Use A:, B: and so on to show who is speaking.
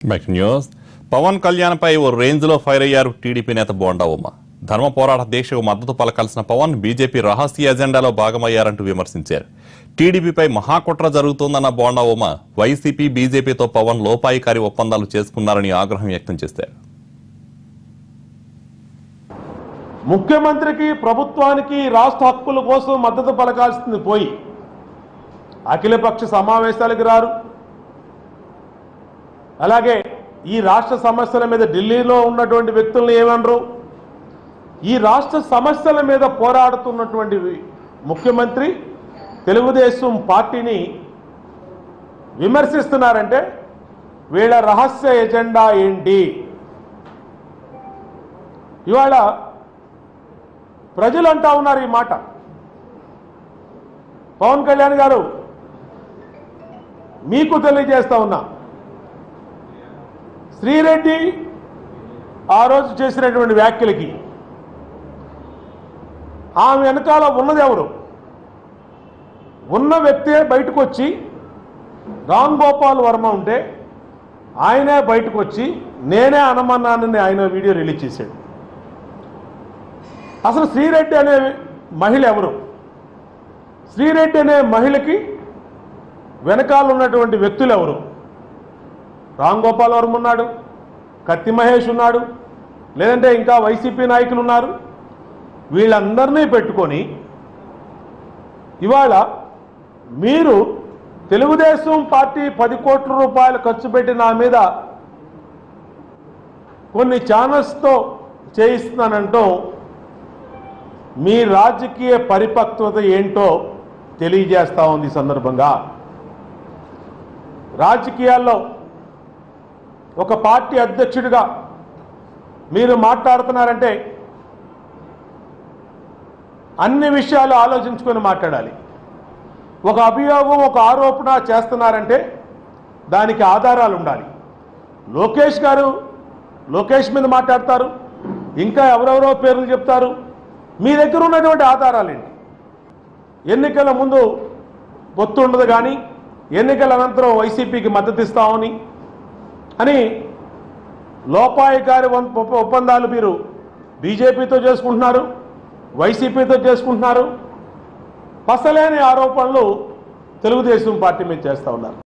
A: back news Pawan Kalyan పై ఓ range లో ఫైర్ అయ్యారు టీడీపీ నేత బోండా ఉమ్మ ధర్మ పోరాట దీక్షకు మద్దతు పలకాల్సిన పవన్ బీజేపీ రహస్య ఎజెండాలో భాగమయ్యారంటూ విమర్శించారు టీడీపీపై మహాకుట్ర జరుగుతోందన్న బోండా ఉమ్మ వైసీపీ బీజేపీతో పవన్ లోపాయికారి ఒప్పందాలు చేసుకున్నారని ఆగ్రహం వ్యక్తం చేశారు
B: ముఖ్యమంత్రికి ప్రభుత్వానికి రాష్ట్ర హక్కుల కోసం మద్దతు పలకాల్సింది పోయి అఖిలపక్ష సమావేశాలకు రారు అలాగే ఈ రాష్ట్ర సమస్యల మీద ఢిల్లీలో ఉన్నటువంటి వ్యక్తులను ఏమనరు ఈ రాష్ట్ర సమస్యల మీద పోరాడుతున్నటువంటి ముఖ్యమంత్రి తెలుగుదేశం పార్టీని విమర్శిస్తున్నారంటే వీళ్ళ రహస్య ఎజెండా ఏంటి ఇవాళ ప్రజలు అంటా ఉన్నారు ఈ మాట పవన్ కళ్యాణ్ గారు మీకు తెలియజేస్తా ఉన్నా శ్రీరెడ్డి ఆ రోజు చేసినటువంటి వ్యాఖ్యలకి ఆమె వెనకాల ఉన్నది ఎవరు ఉన్న వ్యక్తే బయటకు వచ్చి రామ్ గోపాల్ వర్మ ఉంటే ఆయనే బయటకు వచ్చి నేనే అనమన్నానని ఆయన వీడియో రిలీజ్ చేశాడు అసలు శ్రీరెడ్డి అనే మహిళ ఎవరు శ్రీరెడ్డి అనే మహిళకి వెనకాల ఉన్నటువంటి వ్యక్తులు ఎవరు రామ్ గోపాల్ వర్మ ఉన్నాడు కత్తి మహేష్ ఉన్నాడు లేదంటే ఇంకా వైసీపీ నాయకులు ఉన్నారు వీళ్ళందరినీ పెట్టుకొని ఇవాళ మీరు తెలుగుదేశం పార్టీ పది కోట్ల రూపాయలు ఖర్చు పెట్టి నా మీద కొన్ని ఛానల్స్తో చేయిస్తున్నానంటూ మీ రాజకీయ పరిపక్వత ఏంటో తెలియజేస్తా ఉంది ఈ సందర్భంగా రాజకీయాల్లో ఒక పార్టీ అధ్యక్షుడిగా మీరు మాట్లాడుతున్నారంటే అన్ని విషయాలు ఆలోచించుకొని మాట్లాడాలి ఒక అభియోగం ఒక ఆరోపణ చేస్తున్నారంటే దానికి ఆధారాలు ఉండాలి లోకేష్ గారు లోకేష్ మీద మాట్లాడతారు ఇంకా ఎవరెవరో పేర్లు చెప్తారు మీ దగ్గర ఉన్నటువంటి ఆధారాలు ఏంటి ఎన్నికల ముందు పొత్తు ఉండదు కానీ ఎన్నికల అనంతరం వైసీపీకి మద్దతు ఇస్తామని అని లోపాయికారి వం- ఒప్ప- ఒప్పందాలు మీరు బీజేపీతో చేసుకుంటున్నారు వైసీపీతో చేసుకుంటున్నారు పసలేని ఆరోపణలు తెలుగుదేశం పార్టీ మీద చేస్తూ ఉన్నారు